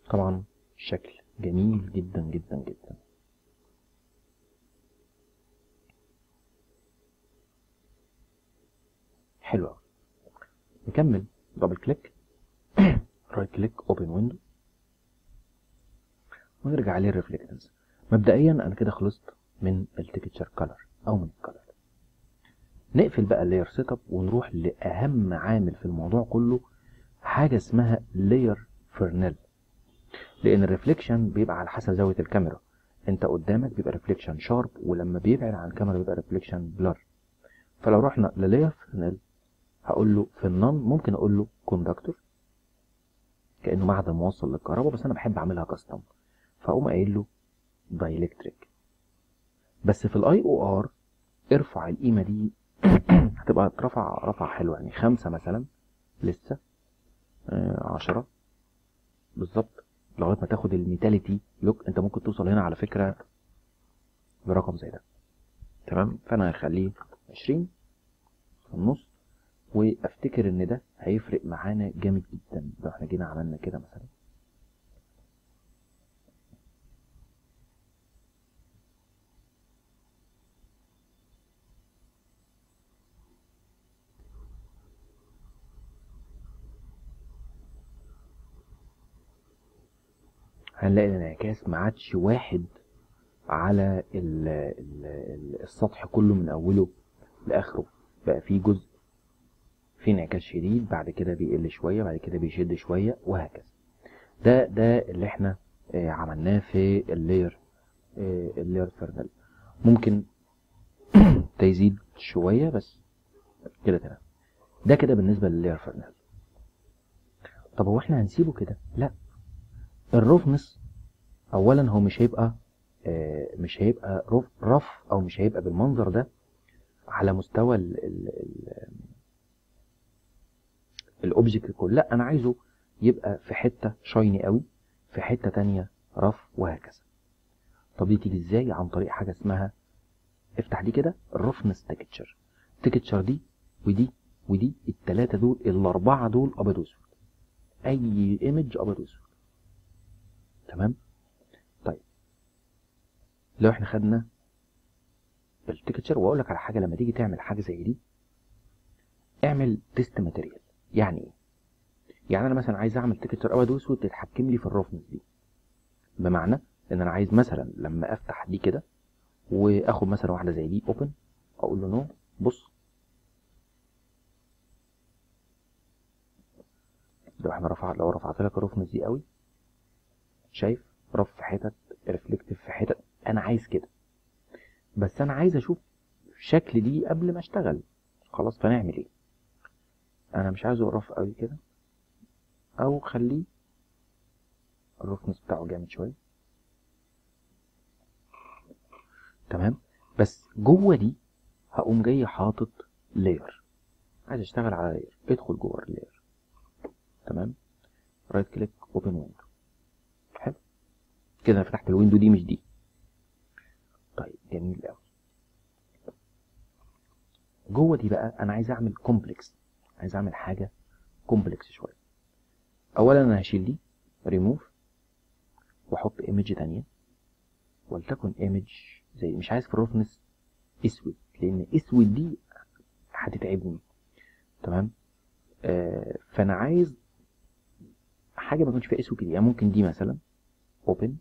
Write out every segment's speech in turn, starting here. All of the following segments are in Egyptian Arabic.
طبعا الشكل جميل جدا جدا جدا حلو أوي. نكمل دبل كليك رايت كليك اوبن ويندو ونرجع للريفلكتنس مبدئيا انا كده خلصت من التكتشر كلر او من الكلر نقفل بقى اللاير سيت اب ونروح لاهم عامل في الموضوع كله حاجه اسمها لاير فرنل لان الريفليكشن بيبقى على حسب زاويه الكاميرا انت قدامك بيبقى ريفليكشن شارب ولما بيبعد عن الكاميرا بيبقى ريفليكشن بلر فلو رحنا للاير فرنل هقول له في النون ممكن اقول له كوندكتور كانه معدن موصل للكهرباء بس انا بحب اعملها كاستم فاقوم قايل له دايلكتريك بس في الاي او ار ارفع القيمه دي هتبقى اترفع رفع حلو يعني خمسة مثلا لسه آه عشرة بالظبط لغايه ما تاخد الميتاليتي لوك انت ممكن توصل هنا على فكره برقم زي ده تمام فانا هخليه عشرين في النص وافتكر ان ده هيفرق معانا جامد جدا لو احنا جينا عملنا كده مثلا هنلاقي الانعكاس ما عادش واحد على ال ال ال السطح كله من اوله لاخره بقى فيه جزء في انعكاس شديد بعد كده بيقل شويه بعد كده بيشد شويه وهكذا ده ده اللي احنا آه، عملناه في اللاير آه، اللاير فيرنال ممكن ده يزيد شويه بس كده تمام ده كده بالنسبه لللاير فيرنال طب هو احنا هنسيبه كده لا الرفنس اولا هو مش هيبقى آه، مش هيبقى رف رف او مش هيبقى بالمنظر ده على مستوى ال ال ال الاوبجكت كله لا انا عايزه يبقى في حته شايني قوي في حته تانية رف وهكذا طب دي تيجي ازاي عن طريق حاجه اسمها افتح دي كده الرفنس تكتشر تكتشر دي ودي ودي التلاتة دول الاربعه دول ابيض واسود اي ايمج ابيض واسود تمام طيب لو احنا خدنا التكتشر واقول لك على حاجه لما تيجي تعمل حاجه زي دي اعمل تيست ماتيريال يعني ايه يعني انا مثلا عايز اعمل تكتشر ابيض واسود تتحكم لي في الرفنس دي بمعنى ان انا عايز مثلا لما افتح دي كده واخد مثلا واحده زي دي اوبن اقول له نو بص لو احنا رفع لو رفعت لك الرفنس دي قوي شايف رف في حتت ريفلكتيف في حتت انا عايز كده بس انا عايز اشوف شكل دي قبل ما اشتغل خلاص فنعمل ايه انا مش عايزه رف قوي كده او خليه الرفنس بتاعه جامد شويه تمام بس جوه دي هقوم جاي حاطط لاير عايز اشتغل على لاير ادخل جوه اللاير تمام رايت كليك اوبن ويندو حلو كده انا فتحت الويندو دي مش دي طيب جميل قوي جوه دي بقى انا عايز اعمل كومبلكس عايز اعمل حاجه كومبلكس شويه اولا انا هشيل دي ريموف واحط ايمج تانية ولتكن ايمج زي مش عايز في الرفنس اسود لان اسود دي هتتعبني تمام آه فانا عايز حاجه ما يكونش فيها اسود كتير يعني ممكن دي مثلا اوبن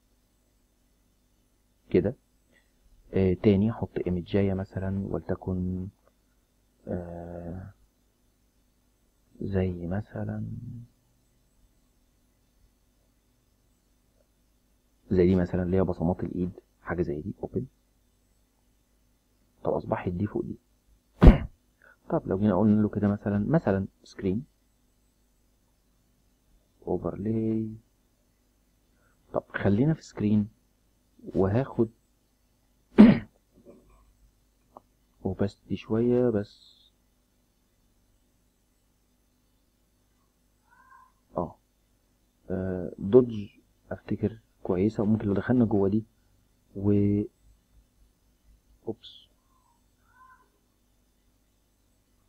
كده آه تاني احط ايمجايه مثلا ولتكن آه زي مثلا زي دي مثلا اللي هي بصمات الايد حاجه زي دي اوبن طب اصبحت دي فوق دي طب لو جينا قلنا له كده مثلا مثلا سكرين اوفرلاي طب خلينا في سكرين وهاخد وبس دي شوية بس اه آه، دوج افتكر كويسة وممكن لو دخلنا جوه دي و اوبس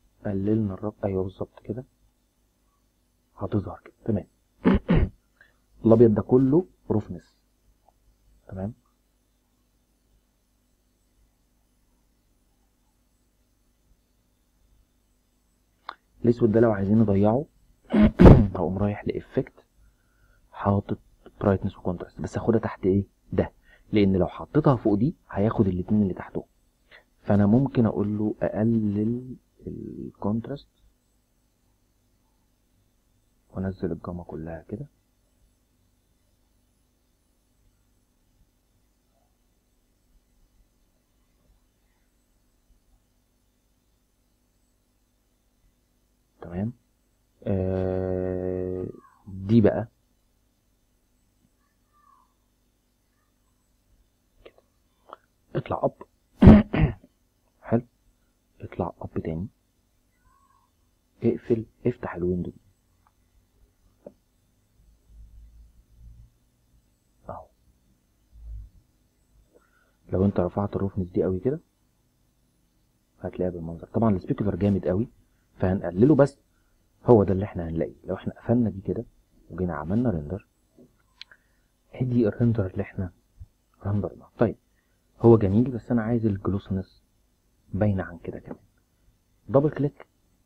قللنا الرب ايوه بالظبط كده هتظهر كده تمام الابيض ده كله روفنس تمام الاسود ده لو عايزين نضيعه هقوم رايح لافكت حاطط برايتنس وكونتراست بس هاخدها تحت ايه ده لان لو حطيتها فوق دي هياخد الاتنين اللي تحتهم فانا ممكن اقول له اقلل الكونتراست وانزل الجاما كلها كده تمام آه دي بقى كده. اطلع اب حلو اطلع اب تاني اقفل افتح الويندو دي اهو لو انت رفعت الروفنس دي قوي كده هتلاقيها بالمنظر طبعا السبيكولر جامد قوي فهنقلله بس هو ده اللي احنا هنلاقيه لو احنا قفلنا دي كده وجينا عملنا ريندر ادي الريندر اللي احنا رندرناه طيب هو جميل بس انا عايز الجلوسنس باينه عن كده كمان دبل كليك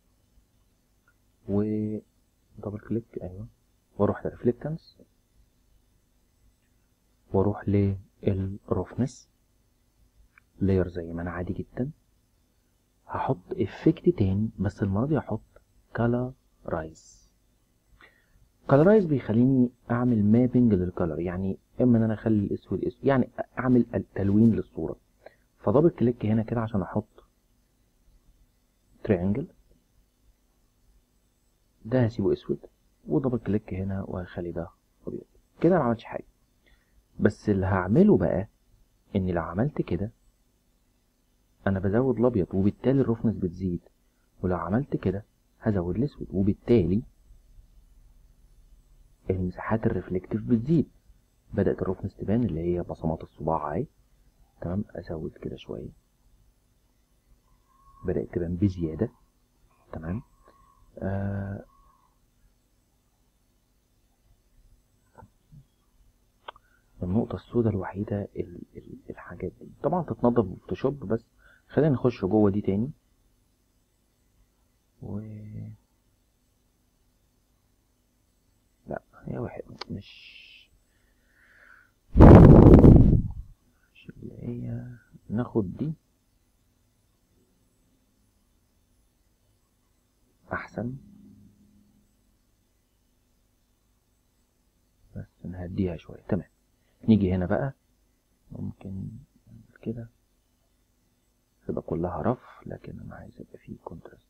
و دبل كليك ايوه واروح لريفلكتنس واروح للروفنس لاير زي ما انا عادي جدا هحط افكت تاني بس المره دي هحط كالرايز كالرايز بيخليني اعمل مابنج للكالر يعني اما ان انا اخلي الاسود اسود يعني اعمل تلوين للصوره فدبل كليك هنا كده عشان احط تريانجل ده هسيبه اسود ودبل كليك هنا وهخلي ده ابيض كده ما عملتش حاجه بس اللي هعمله بقى اني لو عملت كده انا بزود الابيض وبالتالي الرفنس بتزيد ولو عملت كده هزود الاسود وبالتالي المساحات الريفلكتيف بتزيد بدأت الرفنس تبان اللي هي بصمات الصباع اهي تمام ازود كده شويه بدأت تبان بزياده تمام آه النقطة السوداء الوحيدة ال- ال- الحاجات دي طبعا تتنضف بفوتوشوب بس خلينا نخش جوه دي تاني و لا هي واحد مش مش اللي هي ناخد دي احسن بس نهديها شوية تمام نيجي هنا بقى ممكن نعمل كده تبقى كلها رف لكن انا عايز يبقى فيه كونتراست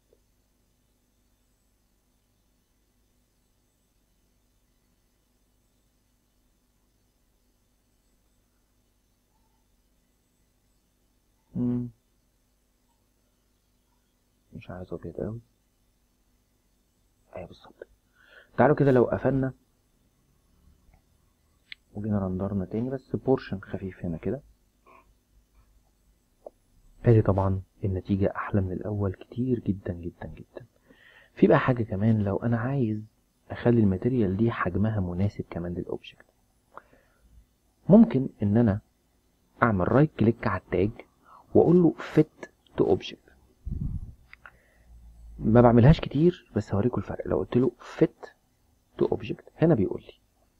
مم. مش عايز ابيض قوي ايوه بالظبط تعالوا كده لو قفلنا وجينا رندرنا تاني بس بورشن خفيف هنا كده ادي طبعا النتيجة احلى من الاول كتير جدا جدا جدا في بقى حاجة كمان لو انا عايز اخلي الماتيريال دي حجمها مناسب كمان للاوبجكت ممكن ان انا اعمل رايت كليك على التاج واقول له fit to object ما بعملهاش كتير بس هوريكم الفرق لو قلت له fit to object هنا بيقول لي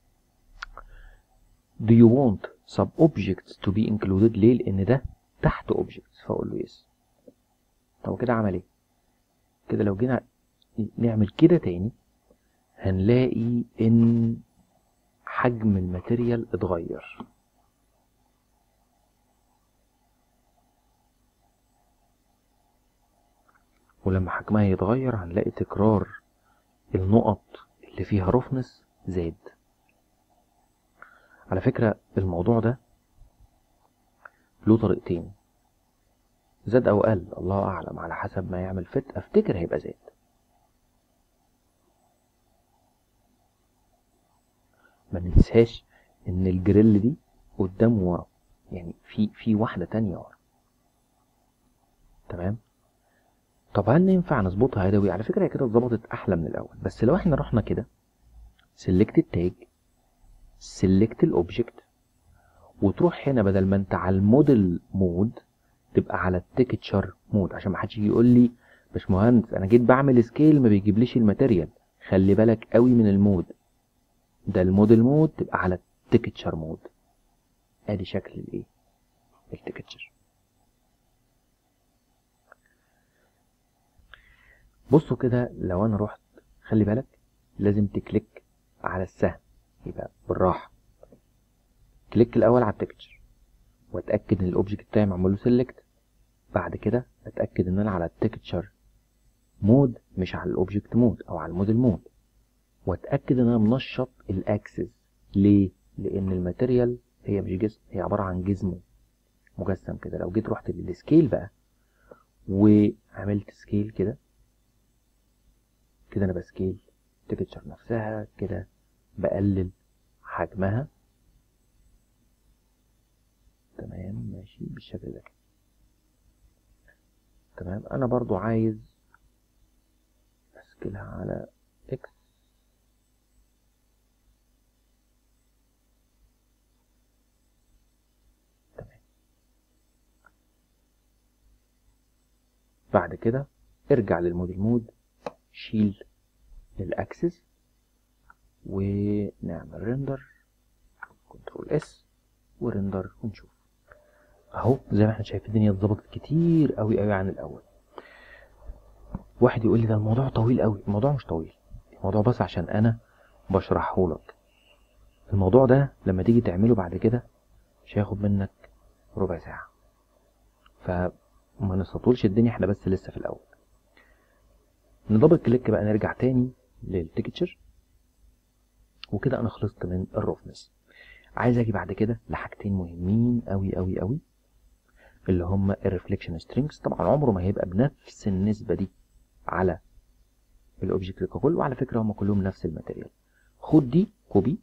do you want sub objects to be included ليه لان ده تحت objects فاقول له yes طب كده عمل ايه كده لو جينا نعمل كده تاني هنلاقي ان حجم الماتيريال اتغير ولما حجمها يتغير هنلاقي تكرار النقط اللي فيها رفنس زاد على فكرة الموضوع ده له طريقتين زاد او قل الله اعلم على حسب ما يعمل فت افتكر هيبقى زاد ما ننساش ان الجريل دي قدام ورا يعني في في واحدة تانية ورا تمام طب هل ينفع نظبطها يدوي على فكرة هي كده اتظبطت احلى من الاول بس لو احنا رحنا كده سيلكت التاج سيلكت الاوبجكت وتروح هنا بدل ما انت على الموديل مود تبقى على التكتشر مود عشان ما حدش يجي يقول لي باشمهندس انا جيت بعمل سكيل ما بيجيبليش الماتيريال خلي بالك قوي من المود ده الموديل مود تبقى على التكتشر مود ادي شكل الايه التكتشر بصوا كده لو انا رحت خلي بالك لازم تكليك على السهم يبقى بالراحه كليك الاول على التكتشر واتاكد ان الاوبجكت بتاعي معمول له سيلكت بعد كده اتاكد ان انا على التكتشر مود مش على الاوبجكت مود او على الموديل مود واتاكد ان انا منشط الاكسس ليه لان الماتيريال هي مش جسم هي عباره عن جسم مجسم كده لو جيت رحت للسكيل بقى وعملت سكيل كده كده انا بسكيل التكتشر نفسها كده بقلل حجمها تمام ماشي بالشكل ده كده تمام انا برضو عايز اسكلها على اكس تمام بعد كده ارجع للموديل مود شيل الاكسس ونعمل ريندر كنترول اس وريندر ونشوف اهو زي ما احنا شايفين الدنيا اتظبطت كتير قوي قوي عن الاول واحد يقول لي ده الموضوع طويل قوي الموضوع مش طويل الموضوع بس عشان انا بشرحه لك الموضوع ده لما تيجي تعمله بعد كده مش هياخد منك ربع ساعة فما نستطولش الدنيا احنا بس لسه في الاول ندبل كليك بقى نرجع تاني للتكتشر وكده انا خلصت من الروفنس عايز اجي بعد كده لحاجتين مهمين قوي قوي قوي اللي هم الريفليكشن سترينجز طبعا عمره ما هيبقى بنفس النسبه دي على الاوبجكت ككل وعلى فكره هم كلهم نفس الماتيريال خد دي كوبي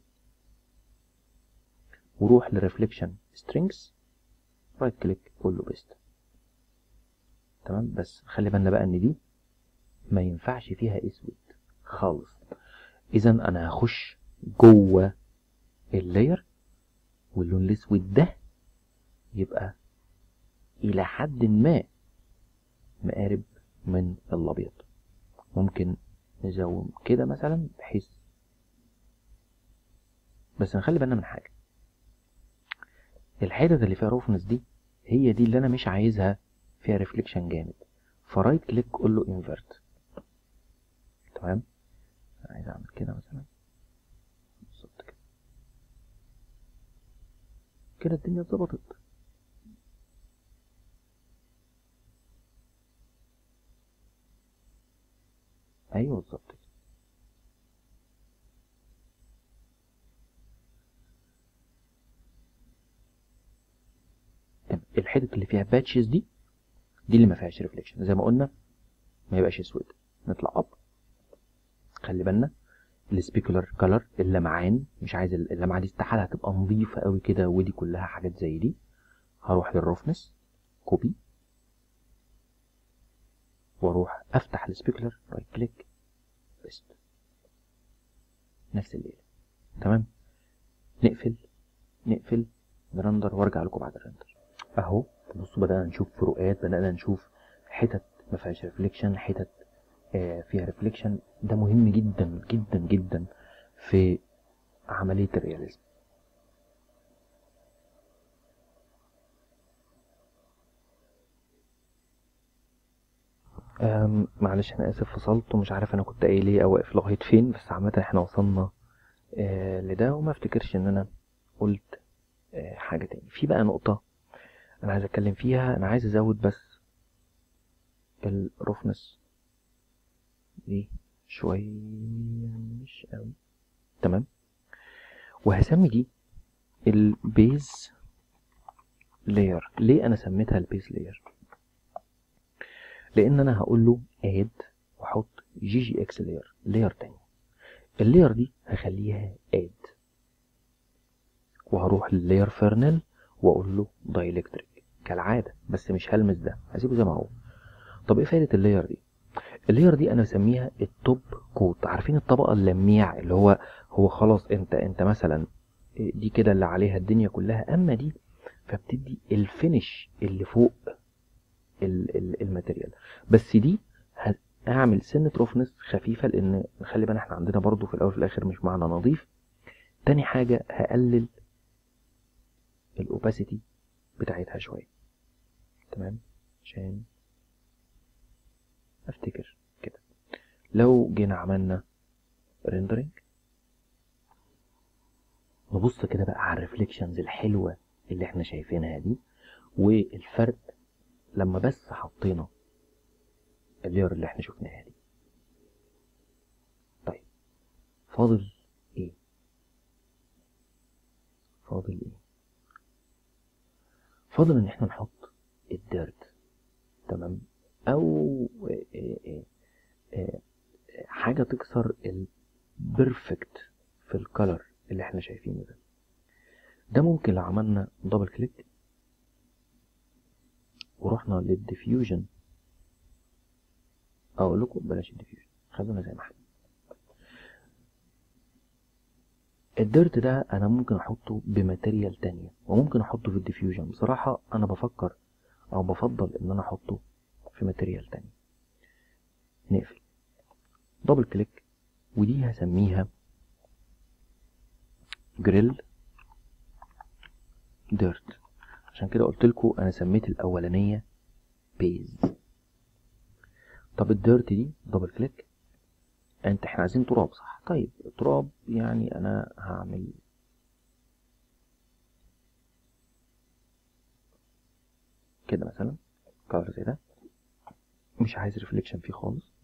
وروح لريفليكشن سترينجز رايت كليك قول له بيست تمام بس خلي بالنا بقى ان دي ما ينفعش فيها اسود خالص اذا انا هخش جوه اللاير واللون الاسود ده يبقى الى حد ما مقارب من الابيض ممكن نزوم كده مثلا بحيث بس نخلي بالنا من حاجه الحتت اللي فيها روفنس دي هي دي اللي انا مش عايزها فيها ريفليكشن جامد فرايت كليك قول له انفرت تمام عايز اعمل كده مثلا بالظبط كده كده الدنيا اتظبطت ايوه بالظبط كده تمام الحتت اللي فيها باتشز دي دي اللي ما فيهاش ريفليكشن زي ما قلنا ما يبقاش اسود نطلع اب خلي بالنا السبيكولار كلر اللمعان مش عايز اللمعه دي استحاله هتبقى نظيفه قوي كده ودي كلها حاجات زي دي هروح للروفنس كوبي واروح افتح السبيكولار رايت كليك بيست نفس الليله تمام نقفل نقفل نرندر وارجع لكم بعد الرندر اهو بصوا بدأنا نشوف فروقات بدأنا نشوف حتت ما فيهاش ريفليكشن حتت آه فيها ريفليكشن ده مهم جدا جدا جدا في عملية الرياليزم معلش انا اسف فصلت ومش عارف انا كنت قايل ايه او واقف لغايه فين بس عامه احنا وصلنا آه لده وما افتكرش ان انا قلت آه حاجه تاني في بقى نقطه انا عايز اتكلم فيها انا عايز ازود بس الرفنس دي شوية مش قوي تمام وهسمي دي البيز لاير ليه انا سميتها البيز لاير لان انا هقول له اد واحط جي جي اكس لاير لاير تاني اللاير دي هخليها اد وهروح للاير فيرنل واقول له دايلكتريك كالعاده بس مش هلمس ده هسيبه زي ما هو طب ايه فايده اللاير دي اللاير دي انا بسميها التوب كوت عارفين الطبقه اللميع اللي هو هو خلاص انت انت مثلا دي كده اللي عليها الدنيا كلها اما دي فبتدي الفينش اللي فوق ال- ال- الماتيريال بس دي هعمل سنة روفنس خفيفة لان خلي بالنا احنا عندنا برضو في الاول وفي الاخر مش معنى نظيف تاني حاجة هقلل الاوباسيتي بتاعتها شوية تمام عشان افتكر كده لو جينا عملنا ريندرنج نبص كده بقى على الريفليكشنز الحلوة اللي احنا شايفينها دي والفرق لما بس حطينا اللير اللي احنا شفناها دي طيب فاضل ايه فاضل ايه فاضل ان احنا نحط الديرت تمام او إيه إيه إيه حاجة تكسر البرفكت في الكالر اللي احنا شايفينه ده ده ممكن لو عملنا دبل كليك ورحنا للديفيوجن اقول لكم بلاش الديفيوجن خلونا زي ما احنا الديرت ده انا ممكن احطه بماتيريال تانية وممكن احطه في الديفيوجن بصراحة انا بفكر او بفضل ان انا احطه في ماتيريال تانية نقفل دبل كليك ودي هسميها جريل ديرت عشان كده قلت لكم انا سميت الاولانيه بيز طب الديرت دي دبل كليك انت احنا عايزين تراب صح طيب تراب يعني انا هعمل كده مثلا كلر زي ده مش عايز ريفليكشن فيه خالص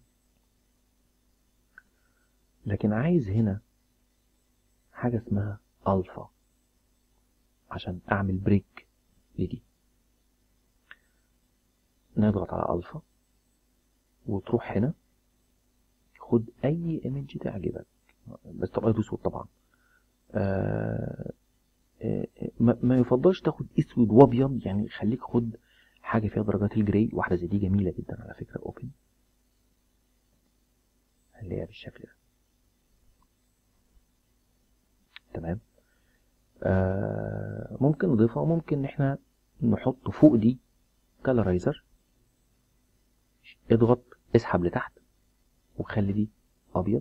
لكن عايز هنا حاجة اسمها ألفا عشان أعمل بريك لدي نضغط على ألفا وتروح هنا خد أي ايمج تعجبك بس طبعا أسود طبعا آه ما, ما يفضلش تاخد اسود وابيض يعني خليك خد حاجة فيها درجات الجراي واحدة زي دي جميلة جدا على فكرة اوبن اللي هي بالشكل ده تمام آه ممكن نضيفها وممكن ان احنا نحط فوق دي كالرايزر اضغط اسحب لتحت وخلي دي ابيض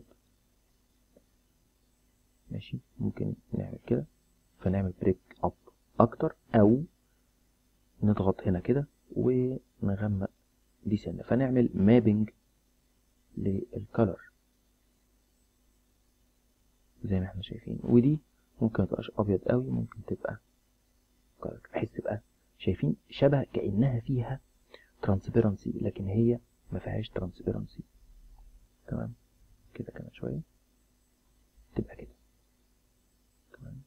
ماشي ممكن نعمل كده فنعمل بريك اب اكتر او نضغط هنا كده ونغمق دي سنه فنعمل مابنج للكالر زي ما احنا شايفين ودي ممكن متبقاش ابيض قوي ممكن تبقى كالر بحيث تبقى شايفين شبه كانها فيها ترانسبيرنسي لكن هي ما فيهاش ترانسبيرنسي تمام كده كمان شويه تبقى كده تمام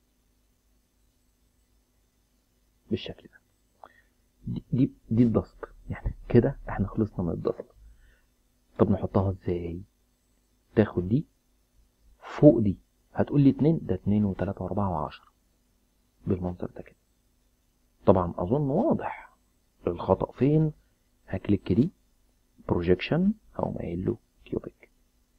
بالشكل ده دي دي, دي الدست يعني كده احنا خلصنا من الدست طب نحطها ازاي تاخد دي فوق دي هتقول لي اتنين ده اتنين وتلاتة واربعة وعشرة بالمنظر ده كده طبعا اظن واضح الخطأ فين هكليك دي بروجيكشن او قايل له كيوبيك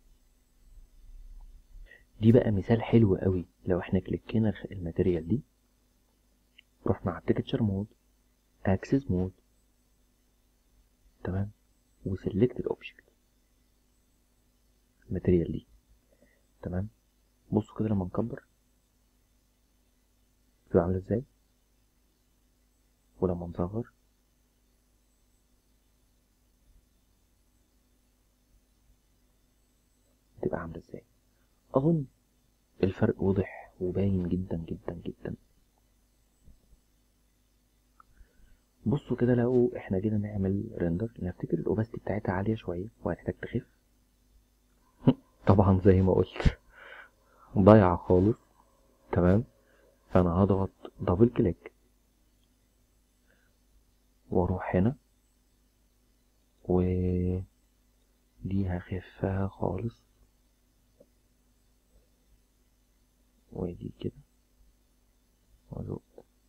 دي بقى مثال حلو قوي لو احنا كليكينا الماتيريال دي رحنا على التكتشر مود اكسس مود تمام وسلكت الاوبجكت الماتيريال دي تمام بصوا كده لما نكبر تبقى عامله ازاي ولما نصغر تبقى عامله ازاي اظن الفرق واضح وباين جدا جدا جدا بصوا كده لو احنا جينا نعمل ريندر نفتكر الاوباستي بتاعتها عاليه شويه وهتحتاج تخف طبعا زي ما قلت ضايعه خالص تمام فانا هضغط دبل كليك واروح هنا و دي هخفها خالص ودي كده وازق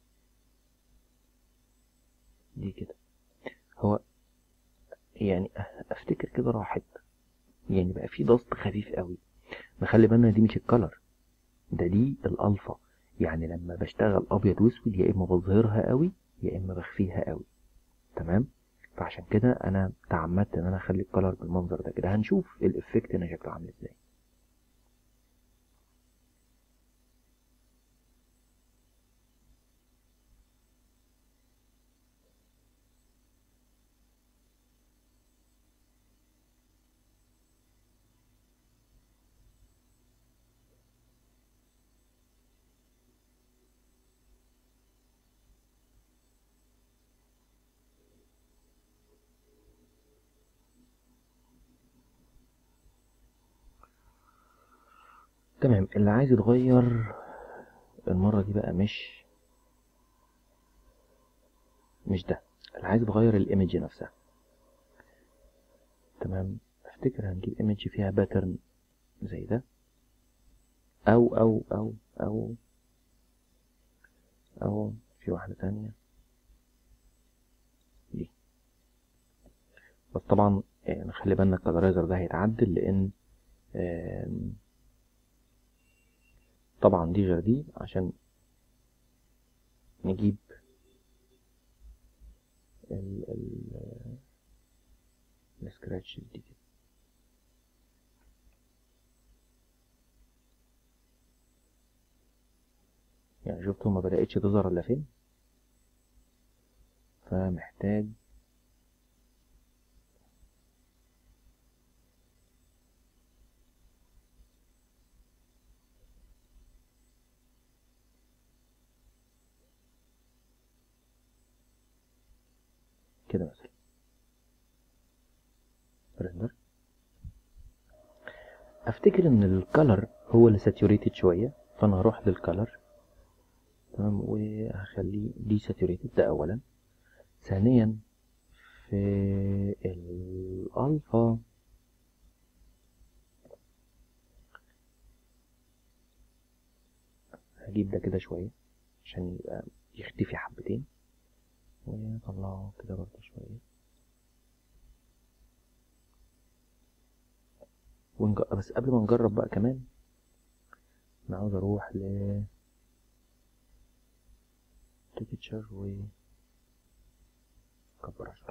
دي كده هو يعني افتكر كده راحت يعني بقى في ضغط خفيف قوي نخلي بالنا دي مش الكلر ده دي الالفا يعني لما بشتغل ابيض واسود يا اما بظهرها قوي يا اما بخفيها قوي تمام فعشان كده انا تعمدت ان انا اخلي الكلر بالمنظر ده كده هنشوف الافكت هنا شكله عامل ازاي تمام اللي عايز يتغير المرة دي بقى مش مش ده اللي عايز يتغير الايمج نفسها تمام افتكر هنجيب ايمج فيها باترن زي ده او او او او او في واحدة تانية دي بس طبعا يعني خلي بالنا الكالرايزر ده هيتعدل لان آم، طبعا دي غير دي عشان نجيب ال ال السكراتش دي كده يعني شفتوا ما بدأتش تظهر الا فين فمحتاج كده مثلا ريندر افتكر ان الكالر هو اللي ساتوريتد شويه فانا هروح للكالر تمام وهخليه دي ساتوريتد ده اولا ثانيا في الالفا هجيب ده كده شويه عشان يبقى يختفي حبتين ونطلعه كده برضه شوية ونج... بس قبل ما نجرب بقى كمان انا عاوز اروح ل تكتشر و كبر شوية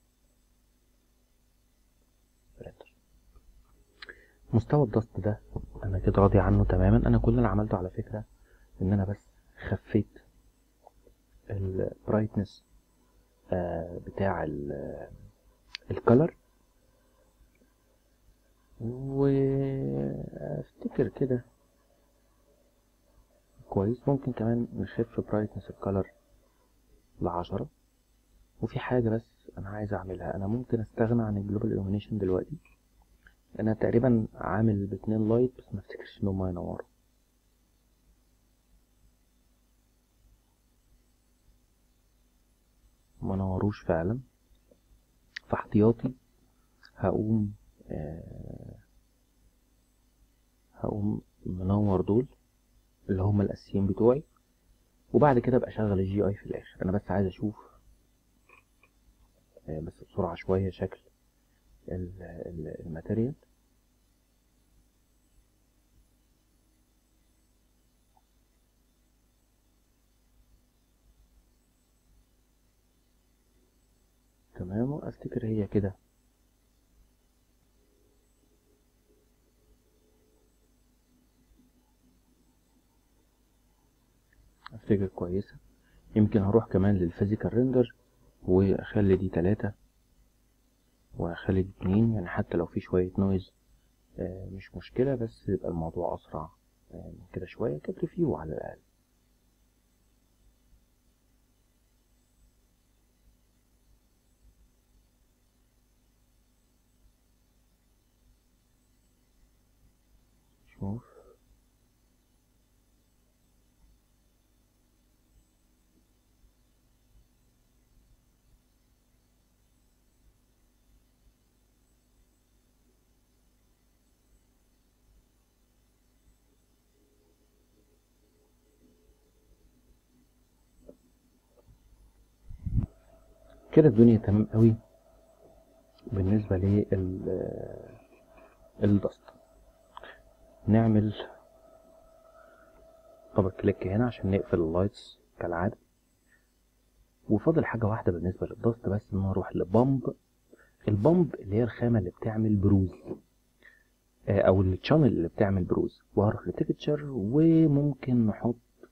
ريندر مستوى الضغط ده انا كده راضي عنه تماما انا كل اللي عملته على فكرة ان انا بس خفيت البرايتنس بتاع الكلر وافتكر كده كويس ممكن كمان نخف برايتنس الكلر لعشرة وفي حاجة بس انا عايز اعملها انا ممكن استغنى عن الجلوبال illumination دلوقتي انا تقريبا عامل باتنين لايت بس ما افتكرش ان هما ينوروا ما نوروش فعلا فاحتياطي هقوم آه هقوم منور دول اللي هم الاساسيين بتوعي وبعد كده ابقى اشغل الجي اي في الاخر انا بس عايز اشوف آه بس بسرعه شويه شكل الماتيريال تمام وافتكر هي كده افتكر كويسة يمكن هروح كمان للفيزيكال ريندر واخلي دي تلاتة واخلي دي اتنين يعني حتى لو في شوية نويز مش مشكلة بس يبقى الموضوع اسرع من كده شوية كريفيو على الاقل شوف كده الدنيا تمام قوي بالنسبة لل الدست نعمل دبل كليك هنا عشان نقفل اللايتس كالعادة وفاضل حاجة واحدة بالنسبة للدست بس ان أنا اروح لبامب البامب اللي هي الخامة اللي بتعمل بروز آه، او التشانل اللي بتعمل بروز وهروح لتكتشر وممكن نحط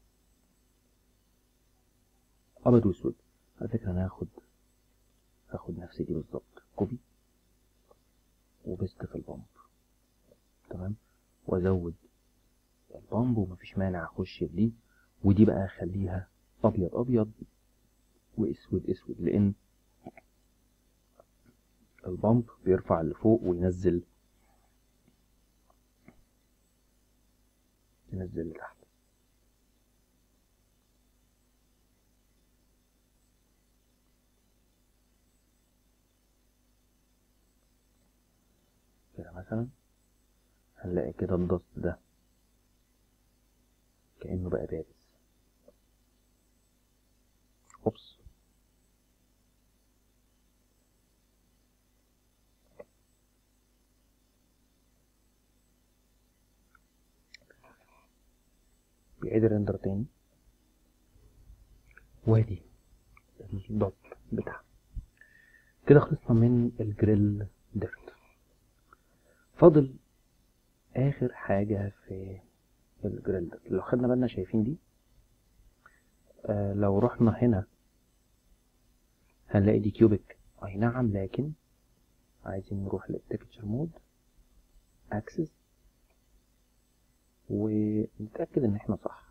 ابيض واسود على فكرة انا هاخد هاخد نفس دي بالظبط كوبي وبست في البامب تمام وازود البامب ومفيش مانع اخش في دي ودي بقى اخليها ابيض ابيض واسود اسود لان البامب بيرفع لفوق وينزل ينزل لتحت كده مثلا هنلاقي كده الضغط ده كأنه بقى بارز اوبس بيعيد الريندر تاني وادي الدوت بتاعنا كده خلصنا من الجريل ديرت فاضل اخر حاجة في الجريل ديرت لو خدنا بالنا شايفين دي آه لو رحنا هنا هنلاقي دي كيوبيك اي نعم لكن عايزين نروح للتكتشر مود اكسس ونتأكد ان احنا صح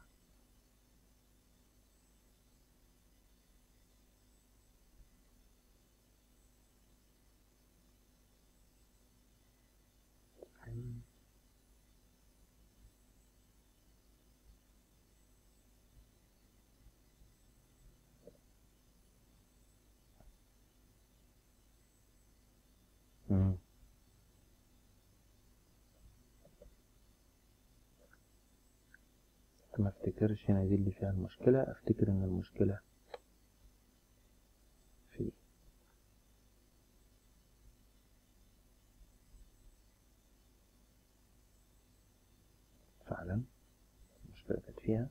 مم. ما افتكرش هنا دي اللي فيها المشكلة افتكر ان المشكلة في فعلا المشكلة كانت فيها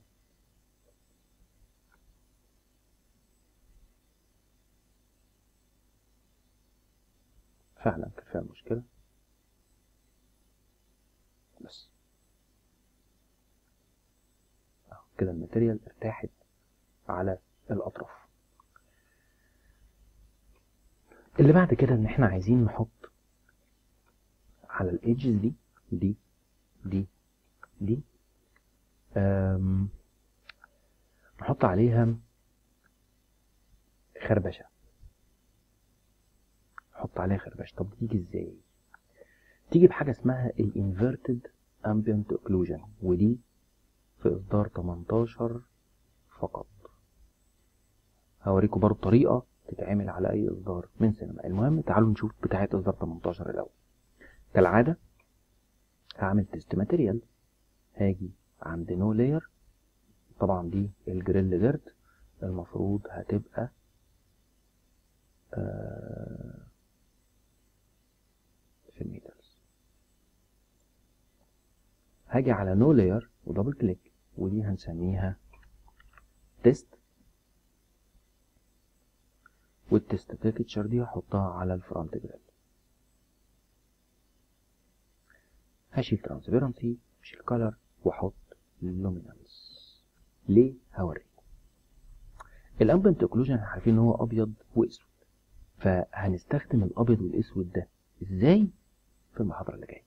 فعلا كان فيها المشكلة بس أهو كده الماتيريال ارتاحت على الأطراف اللي بعد كده ان احنا عايزين نحط على الايدجز دي دي دي دي أم نحط عليها خربشة نحط عليها خربشة طب تيجي ازاي تيجي بحاجة اسمها الانفيرتد ambient occlusion ودي في اصدار 18 فقط هوريكم برضه طريقة تتعمل على اي اصدار من سينما المهم تعالوا نشوف بتاعة اصدار 18 الاول كالعادة هعمل تيست ماتيريال هاجي عند نو لاير طبعا دي الجريل ديرت المفروض هتبقى آه في الميترز هاجي على نو لاير ودبل كليك ودي هنسميها تيست والتيست تكتشر دي هحطها على الفرونت جريل هشيل ترانسبيرنسي هشيل كولر واحط لومينانس ليه هوريكم الامبنت اوكلوجن احنا عارفين ان هو ابيض واسود فهنستخدم الابيض والاسود ده ازاي في المحاضره اللي جايه